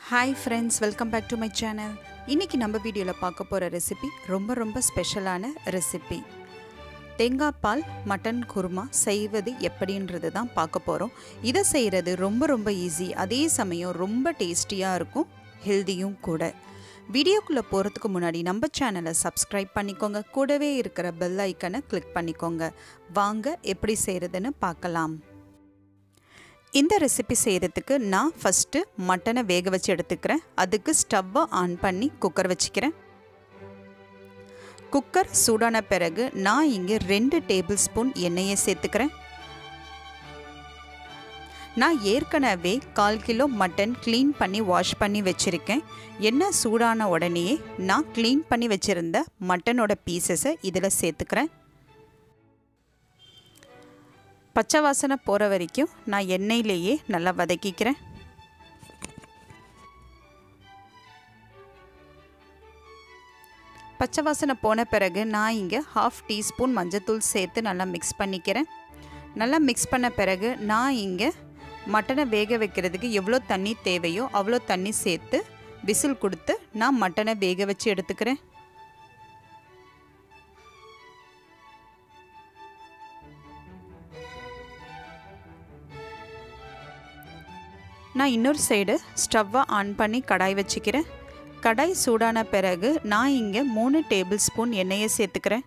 hi friends welcome back to my channel இன்றைக்கி நம்ம வீடியோவில் பார்க்க போகிற ரெசிபி ரொம்ப ரொம்ப ஸ்பெஷலான ரெசிபி தேங்காய் பால் மட்டன் குருமா செய்வது எப்படின்றது தான் பார்க்க போகிறோம் இதை செய்கிறது ரொம்ப ரொம்ப ஈஸி அதே சமயம் ரொம்ப டேஸ்டியாக இருக்கும் ஹெல்தியும் கூட வீடியோக்குள்ளே போகிறதுக்கு முன்னாடி நம்ம சேனலை சப்ஸ்கிரைப் பண்ணிக்கோங்க கூடவே இருக்கிற பெல் ஐக்கனை கிளிக் பண்ணிக்கோங்க வாங்க எப்படி செய்கிறதுன்னு பார்க்கலாம் இந்த ரெசிபி செய்கிறதுக்கு நான் ஃபஸ்ட்டு மட்டனை வேக வச்சு எடுத்துக்கிறேன் அதுக்கு ஸ்டவ்வை ஆன் பண்ணி குக்கர் வச்சுக்கிறேன் குக்கர் சூடான பிறகு நான் இங்கே ரெண்டு டேபிள் ஸ்பூன் எண்ணெயை சேர்த்துக்கிறேன் நான் ஏற்கனவே கால் கிலோ மட்டன் க்ளீன் பண்ணி வாஷ் பண்ணி வச்சுருக்கேன் எண்ணெய் சூடான உடனேயே நான் க்ளீன் பண்ணி வச்சுருந்த மட்டனோட பீசஸை இதில் சேர்த்துக்கிறேன் பச்சை வாசனை போகிற வரைக்கும் நான் எண்ணெயிலேயே நல்லா வதக்கிக்கிறேன் பச்சை வாசனை போன பிறகு நான் இங்கே ஹாஃப் டீஸ்பூன் மஞ்சத்தூள் சேர்த்து நல்லா மிக்ஸ் பண்ணிக்கிறேன் நல்லா மிக்ஸ் பண்ண பிறகு நான் இங்கே மட்டனை வேக வைக்கிறதுக்கு எவ்வளோ தண்ணி தேவையோ அவ்வளோ தண்ணி சேர்த்து விசில் கொடுத்து நான் மட்டனை வேக வச்சு எடுத்துக்கிறேன் நான் இன்னொரு சைடு ஸ்டவ்வை ஆன் பண்ணி கடாய் வச்சுக்கிறேன் கடாய் சூடான பிறகு நான் இங்கே மூணு டேபிள் ஸ்பூன் எண்ணெயை சேர்த்துக்கிறேன்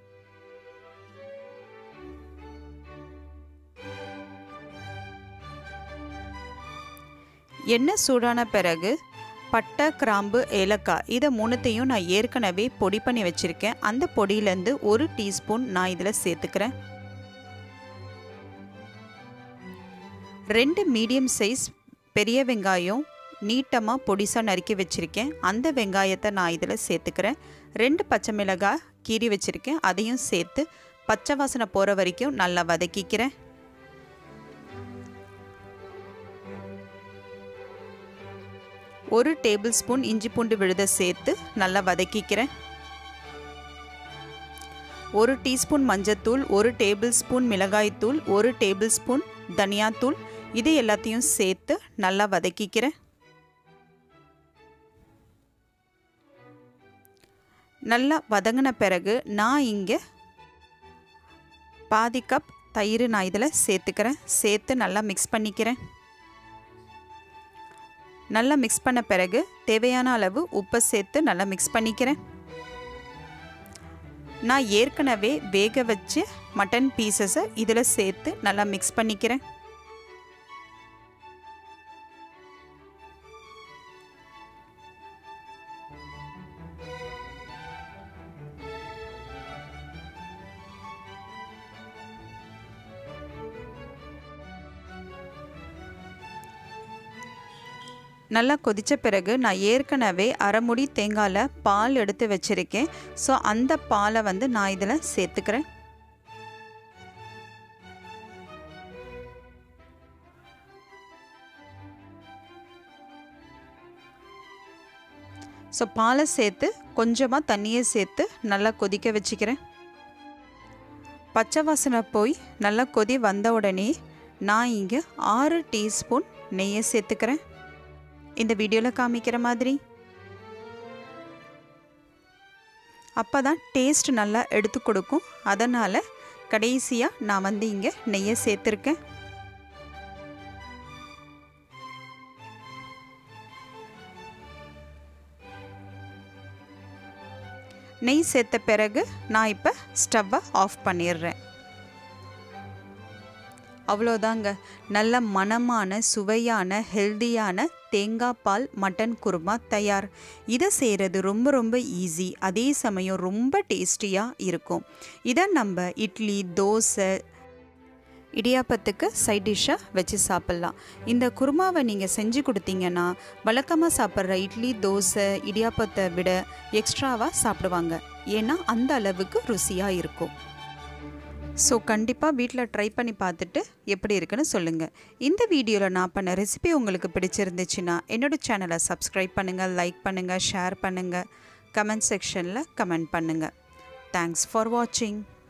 எண்ணெய் சூடான பிறகு பட்டை கிராம்பு ஏலக்காய் இதை மூணுத்தையும் நான் ஏற்கனவே பொடி பண்ணி வச்சுருக்கேன் அந்த பொடியிலேருந்து ஒரு டீஸ்பூன் நான் இதில் சேர்த்துக்கிறேன் ரெண்டு மீடியம் சைஸ் பெரிய வெங்காயம் நீட்டமாக பொடிசாக நறுக்கி வச்சுருக்கேன் அந்த வெங்காயத்தை நான் இதில் சேர்த்துக்கிறேன் ரெண்டு பச்சை மிளகாய் கீறி வச்சுருக்கேன் அதையும் சேர்த்து பச்சை வாசனை போகிற வரைக்கும் நல்லா வதக்கிக்கிறேன் ஒரு டேபிள் ஸ்பூன் இஞ்சி பூண்டு விழுத சேர்த்து நல்லா வதக்கிக்கிறேன் ஒரு டீஸ்பூன் மஞ்சத்தூள் ஒரு டேபிள் ஸ்பூன் மிளகாய்த்தூள் ஒரு டேபிள் ஸ்பூன் தனியாத்தூள் இது எல்லாத்தையும் சேர்த்து நல்லா வதக்கிக்கிறேன் நல்லா வதங்கின பிறகு நான் இங்கே பாதி கப் தயிர் நான் இதில் சேர்த்துக்கிறேன் சேர்த்து நல்லா மிக்ஸ் பண்ணிக்கிறேன் நல்லா மிக்ஸ் பண்ண பிறகு தேவையான அளவு உப்பை சேர்த்து நல்லா மிக்ஸ் பண்ணிக்கிறேன் நான் ஏற்கனவே வேக வச்சு மட்டன் பீசஸை இதில் சேர்த்து நல்லா மிக்ஸ் பண்ணிக்கிறேன் நல்லா கொதித்த பிறகு நான் ஏற்கனவே அரைமுடி தேங்காயில் பால் எடுத்து வச்சுருக்கேன் ஸோ அந்த பாலை வந்து நான் இதில் சேர்த்துக்கிறேன் ஸோ பாலை சேர்த்து கொஞ்சமாக தண்ணியை சேர்த்து நல்லா கொதிக்க வச்சுக்கிறேன் பச்சை வாசனை போய் நல்லா கொதி வந்த உடனே நான் இங்கே ஆறு டீஸ்பூன் நெய்யை சேர்த்துக்கிறேன் இந்த வீடியோவில் காமிக்கிற மாதிரி அப்போ தான் டேஸ்ட் நல்லா எடுத்து கொடுக்கும் அதனால் கடைசியாக நான் வந்து இங்கே நெய்யை சேர்த்துருக்கேன் நெய் சேர்த்த பிறகு நான் இப்போ ஸ்டவ்வை ஆஃப் பண்ணிடுறேன் அவ்வளோதாங்க நல்ல மணமான சுவையான ஹெல்தியான தேங்காய் பால் மட்டன் குருமா தயார் இதை செய்கிறது ரொம்ப ரொம்ப ஈஸி அதே சமயம் ரொம்ப டேஸ்டியாக இருக்கும் இதை நம்ம இட்லி தோசை இடியாப்பத்துக்கு சைட் டிஷ்ஷாக வச்சு சாப்பிட்லாம் இந்த குருமாவை நீங்கள் செஞ்சு கொடுத்தீங்கன்னா வழக்கமாக சாப்பிட்ற இட்லி தோசை இடியாப்பத்தை விட எக்ஸ்ட்ராவாக சாப்பிடுவாங்க ஏன்னா அந்த அளவுக்கு ருசியாக இருக்கும் ஸோ கண்டிப்பாக வீட்டில் ட்ரை பண்ணி பார்த்துட்டு எப்படி இருக்குன்னு சொல்லுங்கள் இந்த வீடியோவில் நான் பண்ண ரெசிபி உங்களுக்கு பிடிச்சிருந்துச்சுன்னா என்னோடய சேனலை சப்ஸ்கிரைப் பண்ணுங்கள் லைக் பண்ணுங்கள் ஷேர் பண்ணுங்கள் கமெண்ட் செக்ஷனில் கமெண்ட் பண்ணுங்கள் தேங்க்ஸ் ஃபார் வாட்சிங்